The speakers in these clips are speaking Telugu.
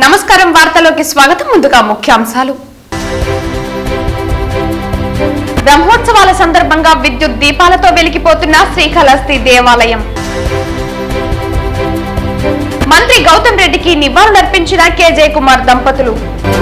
నమస్కారం వార్తలోకి స్వాగతం ముందుగా ముఖ్యాంశాలు బ్రహ్మోత్సవాల సందర్భంగా విద్యుత్ దీపాలతో వెలిగిపోతున్న శ్రీకాళహస్తి దేవాలయం మంత్రి గౌతమ్ రెడ్డికి నివాళులర్పించిన కేజే కుమార్ దంపతులు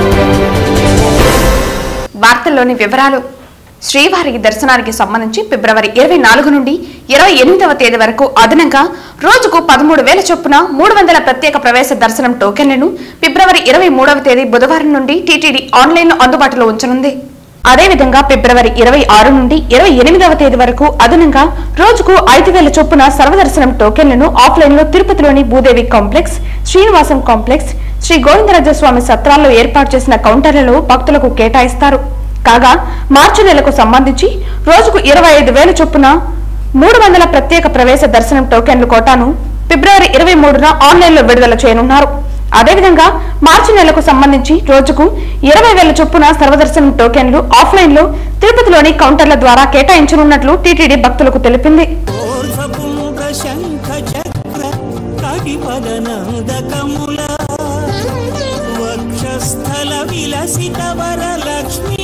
వార్తల్లోని వివరాలు శ్రీవారి దర్శనానికి సంబంధించి ఫిబ్రవరి ఇరవై నాలుగు నుండి ఇరవై ఎనిమిదవ తేదీ వరకు అదనంగా రోజుకు పదమూడు వేల చొప్పున మూడు వందల ప్రత్యేక ప్రవేశ దర్శనం టోకెన్లను ఫిబ్రవరి ఇరవై మూడవ తేదీ బుధవారం నుండి టీటీడీ ఆన్లైన్లో అందుబాటులో ఉంచనుంది అదేవిధంగా ఫిబ్రవరి ఇరవై ఆరు నుండి ఇరవై ఎనిమిదవ తేదీ వరకు అదనంగా రోజుకు ఐదు వేల చొప్పున సర్వదర్శనం టోకెన్లను ఆఫ్లైన్ లో తిరుపతిలోని భూదేవి కాంప్లెక్స్ శ్రీనివాసం కాంప్లెక్స్ శ్రీ గోవిందరాజస్వామి సత్రాల్లో ఏర్పాటు చేసిన కౌంటర్లలో భక్తులకు కేటాయిస్తారు కాగా మార్చి నెలకు సంబంధించి రోజుకు ఇరవై ఐదు వేల చొప్పున మూడు వందల ప్రత్యేక ప్రవేశ దర్శనం టోకెన్లు కోటాను ఫిబ్రవరి ఇరవై మూడున ఆన్లైన్లో విడుదల చేయనున్నారు అదేవిధంగా మార్చి నెలకు సంబంధించి రోజుకు ఇరవై వేల చొప్పున సర్వదర్శనం టోకెన్లు ఆఫ్లైన్లో తిరుపతిలోని కౌంటర్ల ద్వారా కేటాయించనున్నట్లు టీటీడీ భక్తులకు తెలిపింది ఊర్ధ్వపుండ్ర శంఖ చక్ర కటిపదనందకముల వక్షస్థల విలసిత వరలక్ష్మీ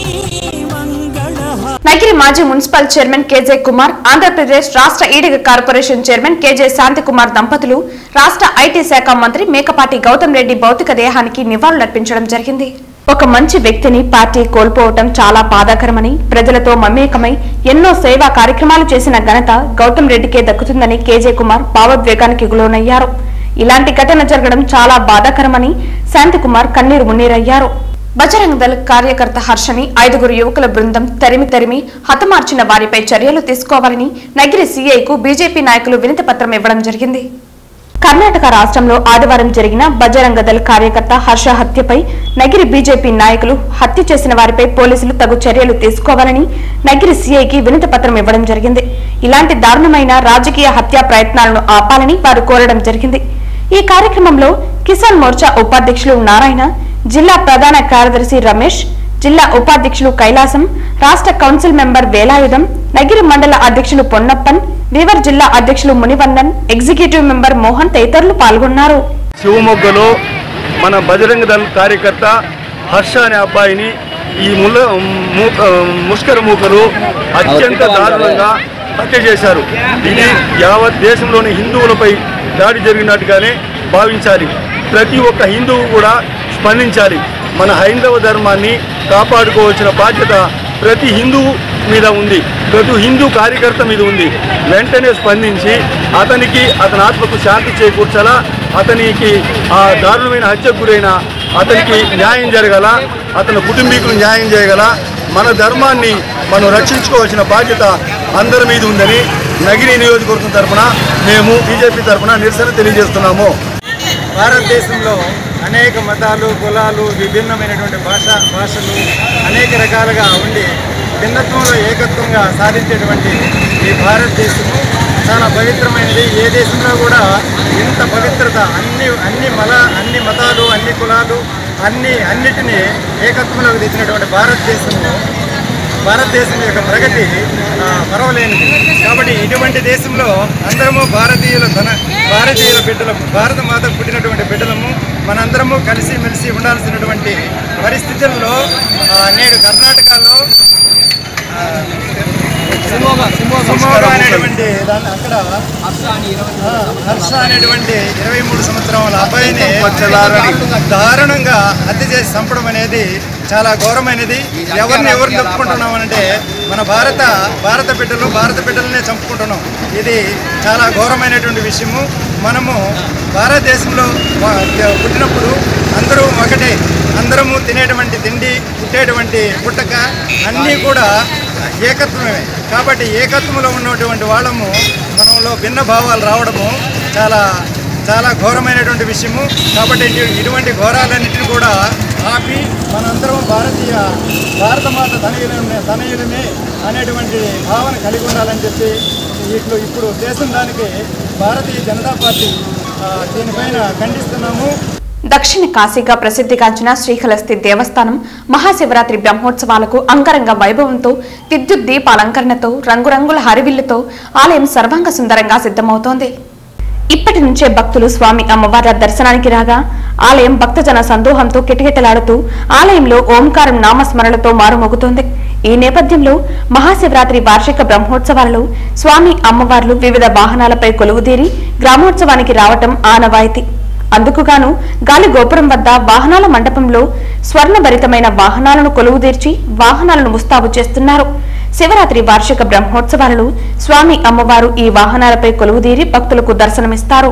మంగళ నగిరి మాజీ municipal chairman KJ Kumar Andhra Pradesh రాష్ట్ర Ediga corporation chairman KJ Shanthikumar దంపతులు రాష్ట్ర ఐటీ శాఖ మంత్రి మేకపాటి గౌతమ్ రెడ్డి భౌతిక దేహానికి నివాళులర్పించడం జరిగింది ఒక మంచి వ్యక్తిని పార్టీ కోల్పోవటం చాలా బాధాకరమని ప్రజలతో మమేకమై ఎన్నో సేవా కార్యక్రమాలు చేసిన ఘనత గౌతమ్ రెడ్డికే దక్కుతుందని కేజే కుమార్ భావోద్వేగానికి గులోనయ్యారు ఇలాంటి ఘటన జరగడం చాలా బాధాకరమని శాంతికుమార్ కన్నీరు మున్నీరయ్యారు బజరంగ దళ్ కార్యకర్త హర్షని ఐదుగురు యువకుల బృందం తరిమి తరిమి హతమార్చిన వారిపై చర్యలు తీసుకోవాలని నగిరి సీఐకు బీజేపీ నాయకులు వినతి పత్రం ఇవ్వడం జరిగింది కర్ణాటక రాష్ట్రంలో ఆదివారం జరిగిన బజరంగ దళ్ కార్యకర్త హర్ష హత్యపై నగిరి బీజేపీ నాయకులు హత్య చేసిన వారిపై పోలీసులు తగు చర్యలు తీసుకోవాలని నగిరి సీఐకి వినతి పత్రం ఇవ్వడం జరిగింది ఇలాంటి దారుణమైన రాజకీయ హత్యా ప్రయత్నాలను ఆపాలని వారు కోరడం జరిగింది ఈ కార్యక్రమంలో కిసాన్ మోర్చా ఉపాధ్యక్షులు నారాయణ జిల్లా ప్రధాన కార్యదర్శి రమేష్ జిల్లా ఉపాధ్యక్షులు కైలాసం రాష్ట్ర కౌన్సిల్ మెంబర్ వేలాయుధం నగిరి మండల అధ్యక్షులు పొన్నప్పన్ వీవర్ జిల్లా అధ్యక్షులు మునివన్నన్ ఎగ్జిక్యూటివ్ మెంబర్ మోహన్ తదితరులు పాల్గొన్నారు శివమొగ్గలో మన బజరంగ దళ కార్యకర్త హర్ష అనే అబ్బాయిని ఈ ముల మూక ముష్కర మూకలు అత్యంత దారుణంగా హత్య చేశారు ఇది యావత్ దేశంలోని హిందువులపై దాడి జరిగినట్టుగానే భావించాలి ప్రతి ఒక్క హిందువు కూడా స్పందించాలి మన హైందవ ధర్మాన్ని కాపాడుకోవాల్సిన బాధ్యత ప్రతి హిందువు మీద ఉంది ప్రతి హిందూ కార్యకర్త మీద ఉంది వెంటనే స్పందించి అతనికి అతని ఆత్మకు శాంతి చేకూర్చాలా అతనికి ఆ దారుణమైన హత్యకు గురైన అతనికి న్యాయం జరగల అతని కుటుంబీకులు న్యాయం చేయగల మన ధర్మాన్ని మనం రక్షించుకోవాల్సిన బాధ్యత అందరి మీద ఉందని నగిరి నియోజకవర్గం తరఫున మేము బీజేపీ తరఫున నిరసన తెలియజేస్తున్నాము భారతదేశంలో అనేక మతాలు కులాలు విభిన్నమైనటువంటి భాష భాషలు అనేక రకాలుగా ఉండి భిన్నత్వంలో ఏకత్వంగా సాధించేటువంటి ఈ భారతదేశము చాలా పవిత్రమైనది ఏ దేశంలో కూడా ఇంత పవిత్రత అన్ని అన్ని మల అన్ని మతాలు అన్ని కులాలు అన్ని అన్నిటినీ ఏకత్వంలోకి తెచ్చినటువంటి భారతదేశము భారతదేశం యొక్క ప్రగతి ఆ, పర్వలేనిది కాబట్టి ఇటువంటి దేశంలో అందరము భారతీయుల ధన భారతీయుల బిడ్డలము భారత మాత పుట్టినటువంటి బిడ్డలము మనందరము కలిసి మెలిసి ఉండాల్సినటువంటి పరిస్థితుల్లో ఆ, నేడు కర్ణాటకలో ఆ, సుమోగా అనేటువంటి దాన్ని అక్కడ ఆ, హర్ష అనేటువంటి ఇరవై మూడు సంవత్సరాల అబ్బాయిని దారుణంగా హత్య చేసి చంపడం అనేది చాలా ఘోరమైనది ఎవరిని ఎవరిని చెప్పుకుంటున్నాం అంటే మన భారత భారత బిడ్డలు భారత బిడ్డలనే చంపుకుంటున్నాం ఇది చాలా ఘోరమైనటువంటి విషయము మనము భారతదేశంలో వా- పుట్టినప్పుడు అందరూ ఒకటే అందరము తినేటువంటి తిండి పుట్టేటువంటి పుట్టక అన్నీ కూడా ఏకత్వమే కాబట్టి ఏకత్వంలో ఉన్నటువంటి వాళ్ళము మనలో భిన్న భావాలు రావడము చాలా చాలా ఘోరమైనటువంటి విషయము కాబట్టి ఇటు- ఇటువంటి ఘోరాలన్నింటినీ కూడా ఆపి మనందరం భారతీయ భారతమాత తనయులమే తనయులమే అనేటువంటి భావన కలిగి ఉండాలని చెప్పి ఇట్లు ఇప్పుడు దేశం దానికి భారతీయ జనతా పార్టీ ఆ, దీనిపైన ఖండిస్తున్నాము దక్షిణ కాశీగా ప్రసిద్ధిగాంచిన శ్రీకాళహస్తి దేవస్థానం మహాశివరాత్రి బ్రహ్మోత్సవాలకు అంగరంగ వైభవంతో విద్యుత్ దీపాలంకరణతో రంగురంగుల హరివిల్లుతో ఆలయం సర్వాంగ సుందరంగా సిద్ధమవుతోంది ఇప్పటి నుంచే భక్తులు స్వామి అమ్మవార్ల దర్శనానికి రాగా ఆలయం భక్తజన సందోహంతో కిటకిటలాడుతూ ఆలయంలో ఓంకారం నామస్మరణలతో మారుమోగుతోంది ఈ నేపథ్యంలో మహాశివరాత్రి వార్షిక బ్రహ్మోత్సవాలలో స్వామి అమ్మవార్లు వివిధ వాహనాలపై కొలువుదీరి గ్రామోత్సవానికి రావటం ఆనవాయితీ అందుకుగాను గాలి గోపురం వద్ద వాహనాల మండపంలో స్వర్ణభరితమైన వాహనాలను కొలువుదీర్చి వాహనాలను ముస్తాబు చేస్తున్నారు శివరాత్రి వార్షిక బ్రహ్మోత్సవాలలో స్వామి అమ్మవారు ఈ వాహనాలపై కొలువుదీరి భక్తులకు దర్శనమిస్తారు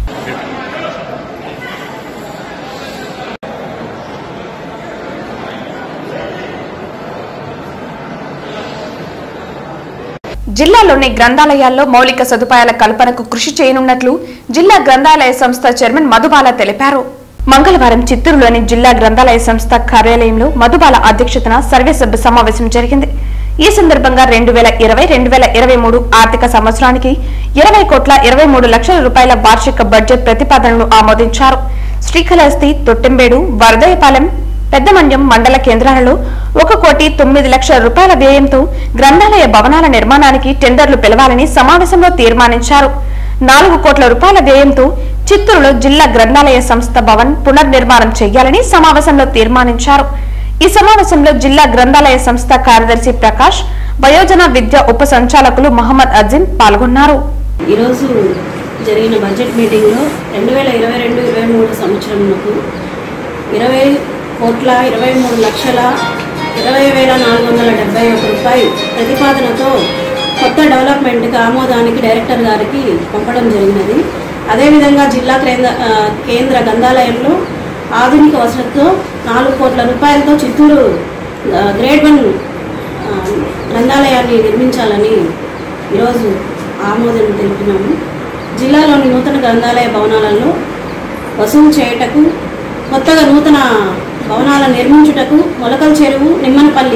జిల్లాలోని గ్రంథాలయాల్లో మౌలిక సదుపాయాల కల్పనకు కృషి చేయనున్నట్లు జిల్లా గ్రంథాలయ సంస్థ చైర్మన్ మధుబాల తెలిపారు మంగళవారం చిత్తూరులోని జిల్లా గ్రంథాలయ సంస్థ కార్యాలయంలో మధుబాల అధ్యక్షతన సర్వసభ్య సమావేశం జరిగింది ఈ సందర్భంగా రెండు వేల ఇరవై రెండు వేల ఇరవై మూడు ఆర్థిక సంవత్సరానికి ఇరవై కోట్ల ఇరవై మూడు లక్షల రూపాయల వార్షిక బడ్జెట్ ప్రతిపాదనను ఆమోదించారు శ్రీకాళహస్తి తొట్టెంబేడు వరదయపాలెం పెద్దమండ్యం మండల కేంద్రాలలో ఒక కోటి తొమ్మిది లక్షల రూపాయల వ్యయంతో గ్రంథాలయ భవనాల నిర్మాణానికి టెండర్లు పిలవాలని సమావేశంలో తీర్మానించారు నాలుగు కోట్ల రూపాయల వ్యయంతో చిత్తూరులో జిల్లా గ్రంథాలయ సంస్థ భవన్ పునర్నిర్మాణం చేయాలని సమావేశంలో తీర్మానించారు ఈ సమావేశంలో జిల్లా గ్రంథాలయ సంస్థ కార్యదర్శి ప్రకాష్ వయోజన విద్య ఉప సంచాలకులు మహమ్మద్ అజిం పాల్గొన్నారు ఈరోజు జరిగిన బడ్జెట్ మీటింగ్లో రెండు వేల ఇరవై రెండు ఇరవై మూడు సంవత్సరంకు ఇరవై కోట్ల ఇరవై మూడు లక్షల ఇరవై వేల నాలుగు వందల డెబ్బై ఒక రూపాయి ప్రతిపాదనతో కొత్త డెవలప్మెంట్కి ఆమోదానికి డైరెక్టర్ గారికి పంపడం జరిగినది అదేవిధంగా జిల్లా కేంద్ర ఆ, కేంద్ర గ్రంథాలయంలో ఆధునిక వసతితో నాలుగు కోట్ల రూపాయలతో చిత్తూరు ఆ, గ్రేడ్ వన్ ఆ, గ్రంథాలయాన్ని నిర్మించాలని ఈరోజు ఆమోదం తెలిపినాము జిల్లాలోని నూతన గ్రంథాలయ భవనాలలో వసూలు చేయుటకు కొత్తగా నూతన భవనాలను నిర్మించుటకు మొలకల చెరువు నిమ్మనపల్లి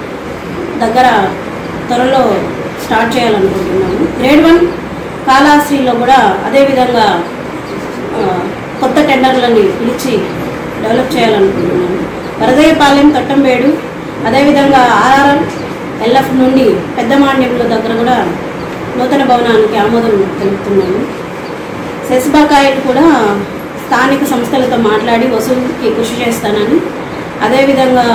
దగ్గర త్వరలో స్టార్ట్ చేయాలనుకుంటున్నాము గ్రేడ్ వన్ కాళాశ్రీలో కూడా అదేవిధంగా ఆ, కొత్త టెండర్లని పిలిచి డెవలప్ చేయాలనుకుంటున్నాము వరదయ్యపాలెం తట్టంబేడు అదేవిధంగా ఆర్ఆర్ఎం ఎల్ఎఫ్ నుండి పెద్దమాండ్యంలో దగ్గర కూడా నూతన భవనానికి ఆమోదం తెలుపుతున్నాము సెస్ బకాయిలు కూడా స్థానిక సంస్థలతో మాట్లాడి వసూలుకి కృషి చేస్తానని అదేవిధంగా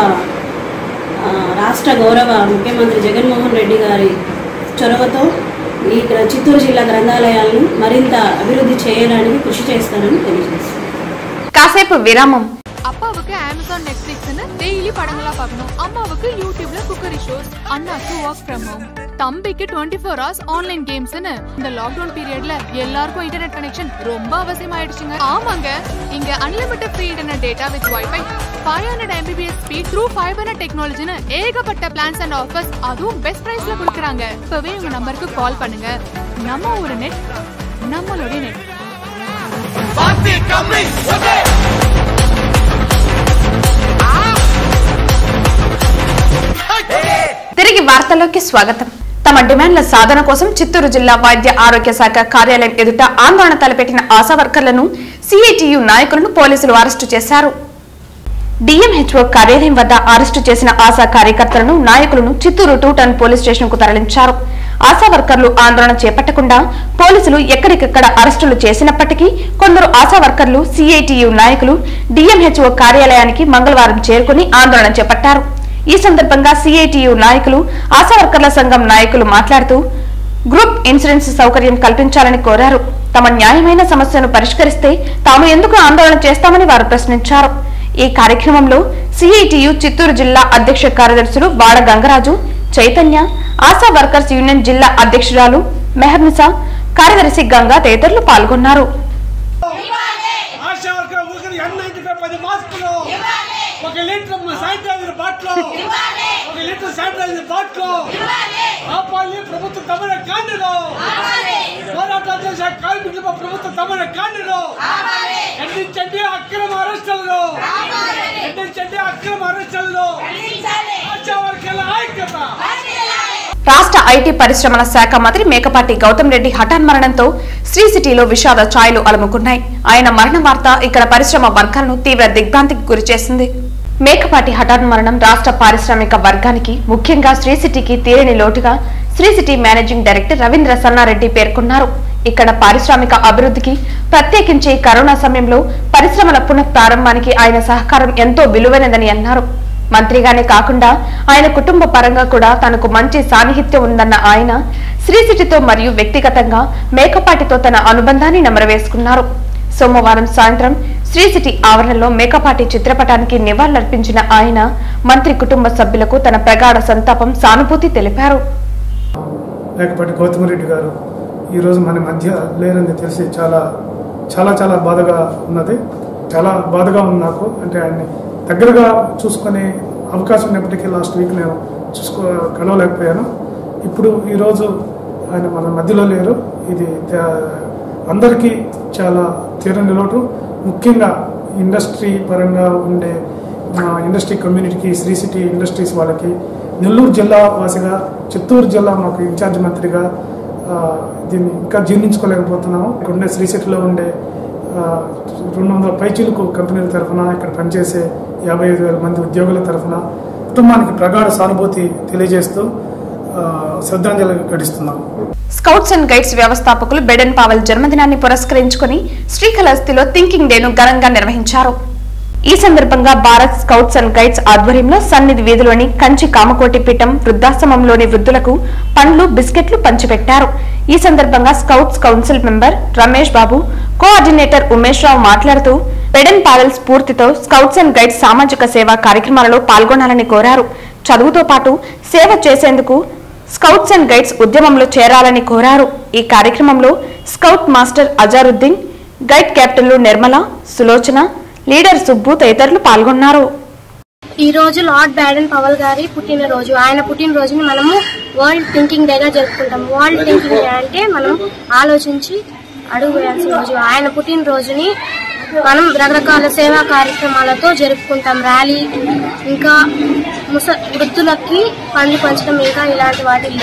ఆ, రాష్ట్ర గౌరవ ముఖ్యమంత్రి జగన్మోహన్ రెడ్డి గారి చొరవతో ఈ గ్ర- చిత్తూరు జిల్లా గ్రంథాలయాలను మరింత అభివృద్ధి చేయడానికి కృషి చేస్తానని తెలియజేస్తాను కాసేపు విరామం அப்பாவுக்கு அமேசான் நெட்ஃபிளிக்ஸ்னு டெய்லி படங்களா பார்க்கணும் அம்மாவுக்கு யூடியூப்ல குக்கரி ஷோஸ் அண்ணாக்கு ஒர்க் ஃப்ரம் ஹோம் தம்பிக்கு டுவெண்ட்டி ஃபோர் ஹவர்ஸ் ஆன்லைன் கேம்ஸ்னு இந்த லாக்டவுன் பீரியட்ல எல்லாருக்கும் இன்டர்நெட் கனெக்ஷன் ரொம்ப அவசியமாயிடுச்சுங்க ஆமாங்க இங்க unlimited free internet data with wifi five hundred Mbps speed through five hundred டெக்னாலஜின்னு ஏகப்பட்ட பிளான்ஸ் அண்ட் ஆஃபர்ஸ் அதுவும் பெஸ்ட் பிரைஸ்ல கொடுக்குறாங்க இப்பவே உங்க நம்பருக்கு கால் பண்ணுங்க நம்ம ஒரு நெட் நம்மளுடைய நெட் తిరిగి వార్తల్లోకి స్వాగతం తమ డిమాండ్ల సాధన కోసం చిత్తూరు జిల్లా వైద్య ఆరోగ్య శాఖ కార్యాలయం ఎదుట ఆందోళన తలపెట్టిన ఆశా వర్కర్లను సిఐటియు నాయకులను పోలీసులు అరెస్టు చేశారు డిఎంహెచ్ఓ కార్యాలయం వద్ద అరెస్టు చేసిన ఆశా కార్యకర్తలను నాయకులను Chittoor two town police station కు తరలించారు ఆశా వర్కర్లు ఆందోళన చేపట్టకుండా పోలీసులు ఎక్కడికక్కడ అరెస్టులు చేసినప్పటికీ కొందరు ఆశా వర్కర్లు సిఐటియు నాయకులు డిఎంహెచ్ఓ కార్యాలయానికి మంగళవారం చేరుకుని ఆందోళన చేపట్టారు ఈ సందర్భంగా సిఐటియు నాయకులు ఆశా వర్కర్ల సంఘం నాయకులు మాట్లాడుతూ గ్రూప్ ఇన్సూరెన్స్ సౌకర్యం కల్పించాలని కోరారు తమ న్యాయమైన సమస్యను పరిష్కరిస్తే తాము ఎందుకు ఆందోళన చేస్తామని వారు ప్రశ్నించారు ఈ కార్యక్రమంలో సిఐటియు చిత్తూరు జిల్లా అధ్యక్ష కార్యదర్శులు వాడ గంగరాజు చైతన్య ఆశా వర్కర్స్ యూనియన్ జిల్లా అధ్యక్షురాలు మెహర్నిసా కార్యదర్శి గంగా తదితరులు పాల్గొన్నారు ఆశా వర్కర్ ఊరికి ఎన్ నైన్టీ ఫైవ్ పది మాస్కులు ఒక లీటర్ శానిటైజర్ బాటిల్ ఒక లీటర్ శానిటైజర్ బాటిల్ ఆపాలి ప్రభుత్వం తమన కాండిలో పోరాటాలు చేసే కార్మికులు ప్రభుత్వం తమన కాండిలో ఖండించండి అక్రమ అరెస్టులను ఖండించండి అక్రమ అరెస్టులను ఆశా వర్కర్ల ఐక్యత రాష్ట్ర ఐటీ పరిశ్రమల శాఖ మంత్రి మేకపాటి గౌతమ్ రెడ్డి హఠాన్ మరణంతో శ్రీ సిటీలో విషాద ఛాయలు అలుముకున్నాయి ఆయన మరణ వార్త ఇక్కడ పరిశ్రమ వర్గాలను తీవ్ర దిగ్భ్రాంతికి గురిచేసింది మేకపాటి హఠాన్ మరణం రాష్ట్ర పారిశ్రామిక వర్గానికి ముఖ్యంగా శ్రీ సిటీకి తీరని లోటుగా Sri City managing director Ravindra Sannareddy పేర్కొన్నారు ఇక్కడ పారిశ్రామిక అభివృద్ధికి ప్రత్యేకించి కరోనా సమయంలో పరిశ్రమల పునః ప్రారంభానికి ఆయన సహకారం ఎంతో విలువైనదని అన్నారు మంత్రిగానే కాకుండా ఆయన కుటుంబ పరంగా కూడా తనకు మంచి సాన్నిహిత్యం ఉందన్న ఆయన శ్రీసిటితో మరియు వ్యక్తిగతంగా మేకపాటితో తన అనుబంధాన్ని నెమరవేసుకున్నారు సోమవారం సాయంత్రం శ్రీ సిటీ ఆవరణలో మేకపాటి చిత్రపటానికి నివాళులర్పించిన ఆయన మంత్రి కుటుంబ సభ్యులకు తన ప్రగాఢ సంతాపం సానుభూతి తెలిపారు లేకపోతే గౌతమ్ రెడ్డి గారు ఈరోజు మన మధ్య లేరని తెలిసి చాలా చాలా చాలా బాధగా ఉన్నది చాలా బాధగా ఉంది నాకు అంటే ఆయన్ని దగ్గరగా చూసుకునే అవకాశం ఉన్నప్పటికీ లాస్ట్ వీక్ నేను చూసుకో కలవలేకపోయాను ఇప్పుడు ఈరోజు ఆయన మన మధ్యలో లేరు ఇది తే- అందరికీ చాలా తీరని లోటు ముఖ్యంగా ఇండస్ట్రీ పరంగా ఉండే మా ఇండస్ట్రీ కమ్యూనిటీకి శ్రీ సిటీ ఇండస్ట్రీస్ వాళ్ళకి నెల్లూరు జిల్లా వాసిగా చిత్తూరు జిల్లా మాకు ఇన్ఛార్జ్ మంత్రిగా ఆ, దీన్ని ఇంకా జీర్ణించుకోలేకపోతున్నాము ఇక్కడ ఉండే శ్రీ సిటీలో ఉండే ఆ, రెండు వందల పైచీలకు కంపెనీల తరఫున ఇక్కడ పనిచేసే యాభై ఐదు వేల మంది ఉద్యోగుల తరఫున కుటుంబానికి ప్రగాఢ సానుభూతి తెలియజేస్తూ ఆ, శ్రద్ధాంజలి ఘటిస్తున్నాం స్కౌట్స్ అండ్ గైడ్స్ వ్యవస్థాపకులు బెడెన్ పావల్ జన్మదినాన్ని పురస్కరించుకుని శ్రీకాళహస్తిలో థింకింగ్ డేను ఘనంగా నిర్వహించారు ఈ సందర్భంగా భారత్ స్కౌట్స్ అండ్ గైడ్స్ ఆధ్వర్యంలో సన్నిధి వీధిలోని కంచి కామకోటి పీఠం వృద్ధాశ్రమంలోని వృద్ధులకు పండ్లు బిస్కెట్లు పంచిపెట్టారు ఈ సందర్భంగా scouts council member Ramesh Babu coordinator Umesh Rao మాట్లాడుతూ బెడెన్ పావెల్ స్ఫూర్తితో స్కౌట్స్ అండ్ గైడ్స్ సామాజిక సేవా కార్యక్రమాలలో పాల్గొనాలని కోరారు చదువుతో పాటు సేవ చేసేందుకు స్కౌట్స్ అండ్ గైడ్స్ ఉద్యమంలో చేరాలని కోరారు ఈ కార్యక్రమంలో స్కౌట్ మాస్టర్ అజారుద్దీన్ గైడ్ కెప్టెన్లు నిర్మల సులోచన లీడర్ సుబ్బు తదితరులు పాల్గొన్నారు ఈ రోజు లార్డ్ బ్యాడెన్ పవల్ గారి పుట్టినరోజు ఆయన పుట్టినరోజుని మనము వరల్డ్ థింకింగ్ డేగా జరుపుకుంటాం వరల్డ్ థింకింగ్ డే అంటే మనం ఆలోచించి అడుగు వేయాల్సిన రోజు ఆయన పుట్టినరోజుని మనం రకరకాల సేవా కార్యక్రమాలతో జరుపుకుంటాం ర్యాలీ ఇంకా ముస వృద్ధులకి పండ్లు పంచడం ఇంకా ఇలాంటి వాటిల్లో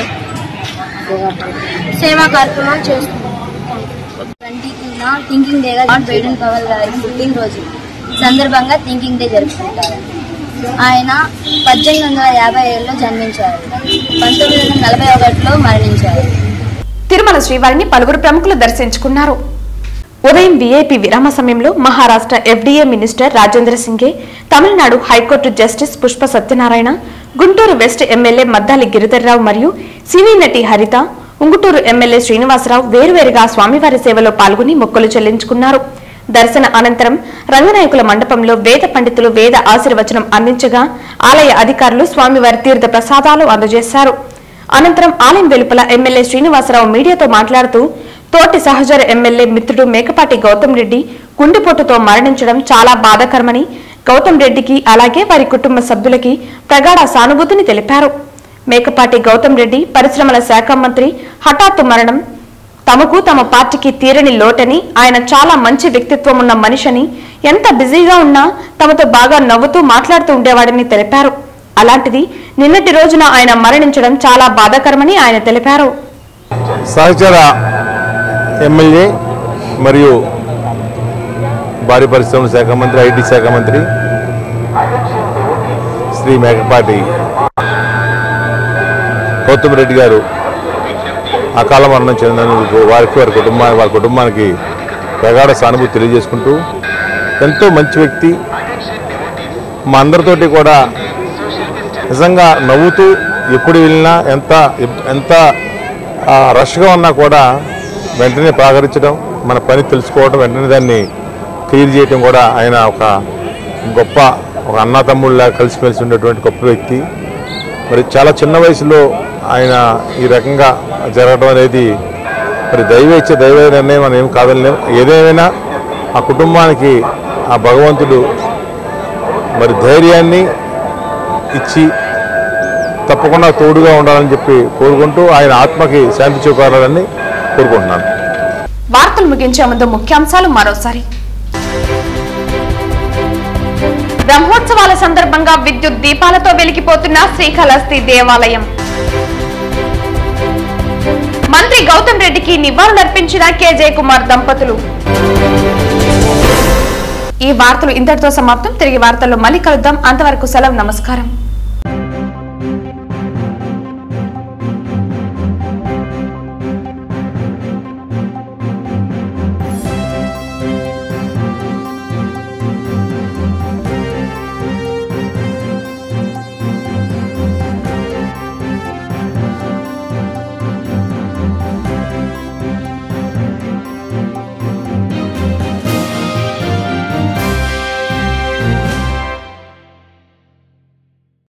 సేవా కార్యక్రమాలు చేస్తున్నాం ట్వంటీ టూన థింకింగ్ డేగా లార్డ్ బైడెన్ పవల్ గారి పుట్టినరోజు సందర్భంగా థింకింగ్ డే జరుపుకుంటారు ఆయన పద్దెనిమిది వందల యాభై ఏడులో జన్మించారు పంతొమ్మిది వందల నలభై ఒకటిలో మరణించారు తిరుమల శ్రీవారిని పలువురు ప్రముఖులు దర్శించుకున్నారు ఉదయం వీఐపీ విరామ సమయంలో Maharashtra FDA minister Rajendra Shinge Tamil Nadu high court justice Pushpa Satyanarayana Guntur west MLA Maddali Giridhar Rao మరియు సినీ నటి హరిత ఉంగుటూరు ఎమ్మెల్యే శ్రీనివాసరావు వేరువేరుగా స్వామివారి సేవలో పాల్గొని మొక్కులు చెల్లించుకున్నారు దర్శన అనంతరం రంగనాయకుల మండపంలో వేద పండితులు వేద ఆశీర్వచనం అందించగా ఆలయ అధికారులు స్వామివారి తీర్థ ప్రసాదాలు అందజేశారు అనంతరం ఆలయం వెలుపల ఎమ్మెల్యే శ్రీనివాసరావు మీడియాతో మాట్లాడుతూ తోటి సహచర ఎమ్మెల్యే మిత్రుడు మేకపాటి గౌతమ్ రెడ్డి గుండెపోటుతో మరణించడం చాలా బాధాకరమని గౌతమ్ రెడ్డికి అలాగే వారి కుటుంబ సభ్యులకి ప్రగాఢ సానుభూతిని తెలిపారు మేకపాటి గౌతమ్ రెడ్డి పరిశ్రమల శాఖ మంత్రి హఠాత్తు మరణం తమకు తమ పార్టీకి తీరని లోటని ఆయన చాలా మంచి వ్యక్తిత్వం ఉన్న మనిషని ఎంత బిజీగా ఉన్నా తమతో బాగా నవ్వుతూ మాట్లాడుతూ ఉండేవాడని తెలిపారు అలాంటిది నిన్నటి రోజున ఆయన మరణించడం చాలా బాధాకరమని ఆయన తెలిపారు సహచర ఎమ్మెల్యే మరియు భారీ పరిశ్రమల శాఖ మంత్రి ఐటీ శాఖ మంత్రి శ్రీ మేకపాటి గౌతమ్ రెడ్డి గారు అకాల మరణం చెందినందుకు వారికి వారి కుటుంబానికి వారి కుటుంబానికి ప్రగాఢ సానుభూతి తెలియజేసుకుంటూ ఎంతో మంచి వ్యక్తి మా అందరితోటి కూడా నిజంగా నవ్వుతూ ఎప్పుడు వెళ్ళినా ఎంత ఎంత ఆ, రష్గా ఉన్నా కూడా వెంటనే ప్రాగరించడం మన పని తెలుసుకోవడం వెంటనే దాన్ని క్లియర్ చేయడం కూడా ఆయన ఒక గొప్ప ఒక అన్నా తమ్ముళ్ళ కలిసిమెలిసి ఉండేటువంటి గొప్ప వ్యక్తి మరి చాలా చిన్న వయసులో ఆయన ఈ రకంగా జరగడం అనేది మరి దైవ ఇచ్చే దైవ నిర్ణయం మనం ఏం కాదలేం ఏదేమైనా ఆ కుటుంబానికి ఆ భగవంతుడు మరి ధైర్యాన్ని ఇచ్చి తప్పకుండా తోడుగా ఉండాలని చెప్పి కోరుకుంటూ ఆయన ఆత్మకి శాంతి చూపాలని కోరుకుంటున్నాను వార్తలు ముగించే ముందు ముఖ్యాంశాలు మరోసారి బ్రహ్మోత్సవాల సందర్భంగా విద్యుత్ దీపాలతో వెలిగిపోతున్న శ్రీకాళహస్తి దేవాలయం మంత్రి గౌతమ్ రెడ్డికి నివాళులర్పించిన కేజే కుమార్ దంపతులు ఈ వార్తలు ఇంతటితో సమాప్తం తిరిగి వార్తల్లో మళ్ళీ కలుద్దాం అంతవరకు సెలవు నమస్కారం